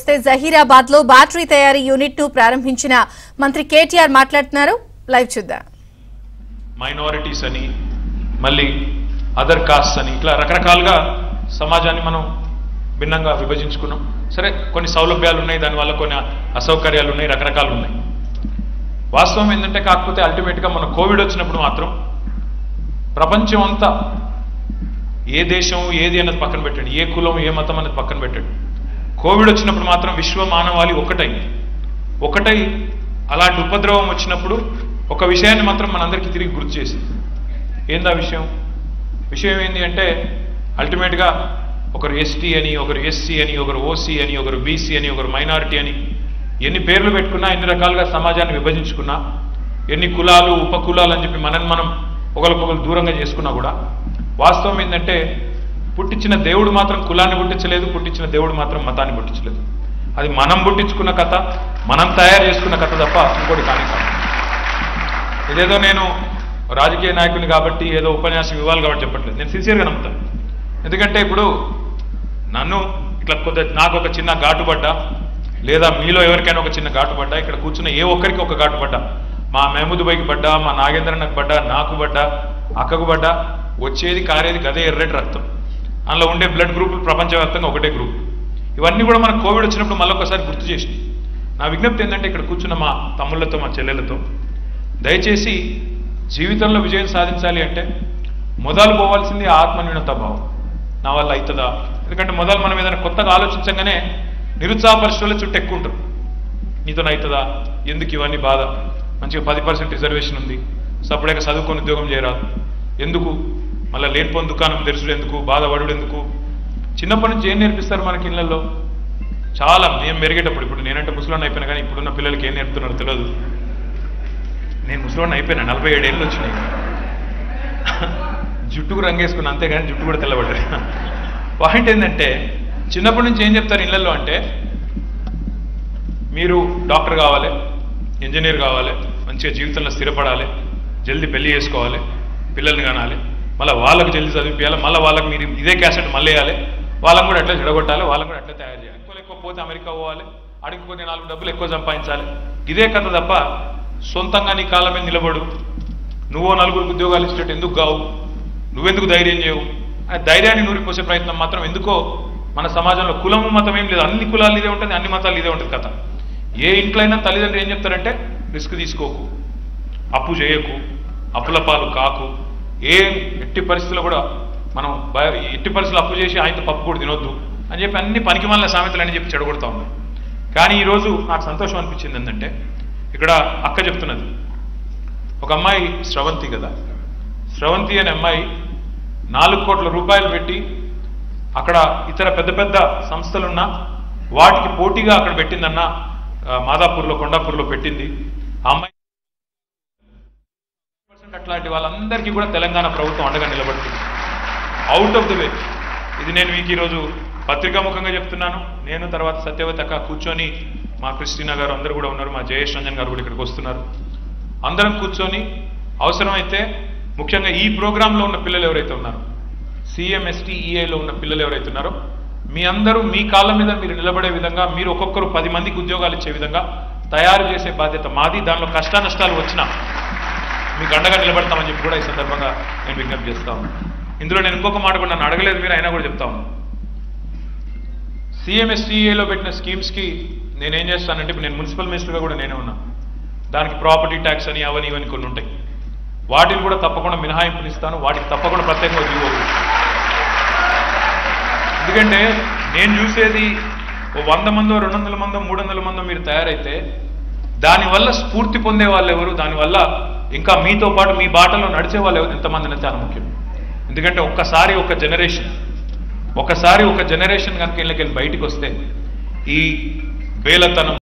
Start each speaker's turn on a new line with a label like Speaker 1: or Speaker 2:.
Speaker 1: వస్తే జహీరాబాద్ లో బ్యాటరీ తయారీ యూనిట్ ను ప్రారంభించిన మంత్రి కేటీఆర్ మాట్లాడుతున్నారు లైవ్ చూద్దాం
Speaker 2: మైనారిటీస్ అని మళ్ళీ అదర్ కాస్ట్ అని ఇట్లా రకరకాలుగా సమాజాన్ని మనం భిన్నంగా విభజించుకున్నాం సరే కొన్ని సౌలభ్యాలు ఉన్నాయి దానివల్ల కొన్ని అసౌకర్యాలు ఉన్నాయి రకరకాలు ఉన్నాయి వాస్తవం ఏంటంటే కాకపోతే అల్టిమేట్గా మన కోవిడ్ వచ్చినప్పుడు మాత్రం ప్రపంచం అంతా ఏ దేశం ఏది అన్నది పక్కన పెట్టండి ఏ కులం ఏ మతం అన్నది పక్కన పెట్టండి కోవిడ్ వచ్చినప్పుడు మాత్రం విశ్వ మానవాళి ఒకటై ఒకటై అలాంటి ఉపద్రవం వచ్చినప్పుడు ఒక విషయాన్ని మాత్రం మనందరికీ తిరిగి గుర్తు చేసింది ఏందా విషయం విషయం ఏంటి అంటే అల్టిమేట్గా ఒకరు ఎస్టీ అని ఒకరు ఎస్సీ అని ఒకరు ఓసీ అని ఒకరు బీసీ అని ఒకరు మైనారిటీ అని ఎన్ని పేర్లు పెట్టుకున్నా ఎన్ని రకాలుగా సమాజాన్ని విభజించుకున్నా ఎన్ని కులాలు ఉపకులాలు అని చెప్పి మనని మనం ఒకరికొకరు దూరంగా చేసుకున్నా కూడా వాస్తవం ఏంటంటే పుట్టించిన దేవుడు మాత్రం కులాన్ని పుట్టించలేదు పుట్టించిన దేవుడు మాత్రం మతాన్ని పుట్టించలేదు అది మనం పుట్టించుకున్న కథ మనం తయారు చేసుకున్న కథ తప్ప ఇంకోటి కానీ కాదు ఇదేదో నేను రాజకీయ నాయకుని కాబట్టి ఏదో ఉపన్యాసం ఇవ్వాలి కాబట్టి చెప్పట్లేదు నేను సిన్సియర్గా నమ్ముతాను ఎందుకంటే ఇప్పుడు నన్ను ఇట్లా కొద్ది నాకు ఒక చిన్న ఘాటుపడ్డా లేదా మీలో ఎవరికైనా ఒక చిన్న ఘాటుపడ్డా ఇక్కడ కూర్చున్న ఏ ఒక్కరికి ఒక ఘాటుపడ్డా మా మహమూదుబాయికి పడ్డా మా నాగేంద్రన్నకు పడ్డా నాకు పడ్డా అక్కకు పడ్డా వచ్చేది కారేది గదే ఎర్రటి రక్తం అందులో ఉండే బ్లడ్ గ్రూపులు ప్రపంచవ్యాప్తంగా ఒకటే గ్రూప్ ఇవన్నీ కూడా మనకు కోవిడ్ వచ్చినప్పుడు మళ్ళీ ఒకసారి గుర్తు చేసి నా విజ్ఞప్తి ఏంటంటే ఇక్కడ కూర్చున్న మా తమ్ముళ్ళతో మా చెల్లెలతో దయచేసి జీవితంలో విజయం సాధించాలి అంటే మొదలు పోవాల్సింది ఆత్మన్యూనత భావం నా వల్ల అవుతుందా ఎందుకంటే మొదలు మనం ఏదైనా కొత్తగా ఆలోచించగానే నిరుత్సాహపరిశుల చుట్టూ ఎక్కువ ఉంటారు నీతో అవుతుందా ఎందుకు ఇవన్నీ బాధ మంచిగా పది పర్సెంట్ రిజర్వేషన్ ఉంది సపరేట్గా చదువుకొని ఉద్యోగం చేయరాదు ఎందుకు మళ్ళీ లేనిపోని దుకాణం తెరుచుడు ఎందుకు బాధపడుడు ఎందుకు చిన్నప్పటి నుంచి ఏం నేర్పిస్తారు మనకి ఇళ్ళల్లో చాలా మేము పెరిగేటప్పుడు ఇప్పుడు నేనంటే ముసలాన్ని అయిపోయినా కానీ ఇప్పుడున్న పిల్లలకి ఏం నేర్పుతున్నారో తెలియదు నేను ముసలివాడిని అయిపోయినా నలభై ఏడు ఏళ్ళు వచ్చినాయి జుట్టుకు రంగేసుకున్నా అంతేగాని జుట్టు కూడా తెల్లబడ్డది పాయింట్ ఏంటంటే చిన్నప్పటి నుంచి ఏం చెప్తారు ఇళ్ళల్లో అంటే మీరు డాక్టర్ కావాలి ఇంజనీర్ కావాలి మంచిగా జీవితంలో స్థిరపడాలి జల్దీ పెళ్లి చేసుకోవాలి పిల్లల్ని కనాలి మళ్ళీ వాళ్ళకి జల్దీ చదివించాలి మళ్ళీ వాళ్ళకి మీరు ఇదే క్యాసెట్ మళ్ళీ వేయాలి వాళ్ళని కూడా ఎట్లా చెడగొట్టాలి వాళ్ళని కూడా ఎట్లా తయారు చేయాలి ఎక్కువ ఎక్కువ పోతే అమెరికా పోవాలి అడిగి కొన్ని నాలుగు డబ్బులు ఎక్కువ సంపాదించాలి ఇదే కథ తప్ప సొంతంగా నీ కాళ్ళ మీద నిలబడు నువ్వో నలుగురికి ఉద్యోగాలు ఇచ్చేట్టు ఎందుకు కావు నువ్వెందుకు ధైర్యం చేయవు ఆ ధైర్యాన్ని నూరిపోసే ప్రయత్నం మాత్రం ఎందుకో మన సమాజంలో కులము మతం ఏం లేదు అన్ని కులాలు ఇదే ఉంటుంది అన్ని మతాలు ఇదే ఉంటుంది కథ ఏ ఇంట్లో అయినా తల్లిదండ్రులు ఏం చెప్తారంటే రిస్క్ తీసుకోకు అప్పు చేయకు అప్పుల పాలు కాకు ఏ ఎట్టి పరిస్థితుల్లో కూడా మనం భయ ఎట్టి పరిస్థితులు అప్పు చేసి ఆయనతో పప్పు కూడా తినొద్దు అని చెప్పి అన్ని పనికి మళ్ళీ సామెతలు అని చెప్పి చెడగొడతా ఉన్నాం కానీ ఈరోజు నాకు సంతోషం అనిపించింది ఏంటంటే ఇక్కడ అక్క చెప్తున్నది ఒక అమ్మాయి స్రవంతి కదా స్రవంతి అనే అమ్మాయి నాలుగు కోట్ల రూపాయలు పెట్టి అక్కడ ఇతర పెద్ద పెద్ద సంస్థలున్నా వాటికి పోటీగా అక్కడ పెట్టిందన్న ఆ, మాదాపూర్లో కొండాపూర్లో పెట్టింది ఆ అమ్మాయి అట్లాంటి వాళ్ళందరికీ కూడా తెలంగాణ ప్రభుత్వం అండగా నిలబడుతుంది అవుట్ ఆఫ్ ది వే ఇది నేను మీకు ఈరోజు పత్రికాముఖంగా చెప్తున్నాను నేను తర్వాత సత్యవతి అక్క కూర్చొని మా క్రిస్టినా గారు అందరూ కూడా ఉన్నారు మా జయేష్ రంజన్ గారు కూడా ఇక్కడికి వస్తున్నారు అందరం కూర్చొని అవసరమైతే ముఖ్యంగా ఈ ప్రోగ్రాంలో ఉన్న పిల్లలు ఎవరైతే ఉన్నారో సిఎంఎస్టీఈఏలో ఉన్న పిల్లలు ఎవరైతే ఉన్నారో మీ అందరూ మీ కాళ్ళ మీద మీరు నిలబడే విధంగా మీరు ఒక్కొక్కరు పది మందికి ఉద్యోగాలు ఇచ్చే విధంగా తయారు చేసే బాధ్యత మాది దానిలో కష్ట నష్టాలు వచ్చినా మీకు అండగా నిలబడతామని చెప్పి కూడా ఈ సందర్భంగా నేను విజ్ఞప్తి చేస్తాను ఇందులో నేను ఇంకొక మాట కూడా నన్ను అడగలేదు మీరు అయినా కూడా చెప్తాను సిఎంఎస్టీఏలో పెట్టిన స్కీమ్స్కి నేనేం చేస్తానంటే ఇప్పుడు నేను మున్సిపల్ మినిస్టర్గా కూడా నేనే ఉన్నా దానికి ప్రాపర్టీ ట్యాక్స్ అని అవని ఇవని కొన్ని ఉంటాయి వాటిని కూడా తప్పకుండా మినహాయింపునిస్తాను వాటికి తప్పకుండా ప్రత్యేకంగా జీవో ఎందుకంటే నేను చూసేది ఓ వంద మందో రెండు వందల మందో మూడు వందల మందో మీరు తయారైతే దానివల్ల స్ఫూర్తి పొందే వాళ్ళు ఎవరు దానివల్ల ఇంకా మీతో పాటు మీ బాటలో నడిచే వాళ్ళు ఎవరు ఎంతమంది అనేది చాలా ముఖ్యం ఎందుకంటే ఒక్కసారి ఒక జనరేషన్ ఒకసారి ఒక జనరేషన్ కనుక ఇళ్ళకి వెళ్ళి బయటికి వస్తే ఈ బేలతనం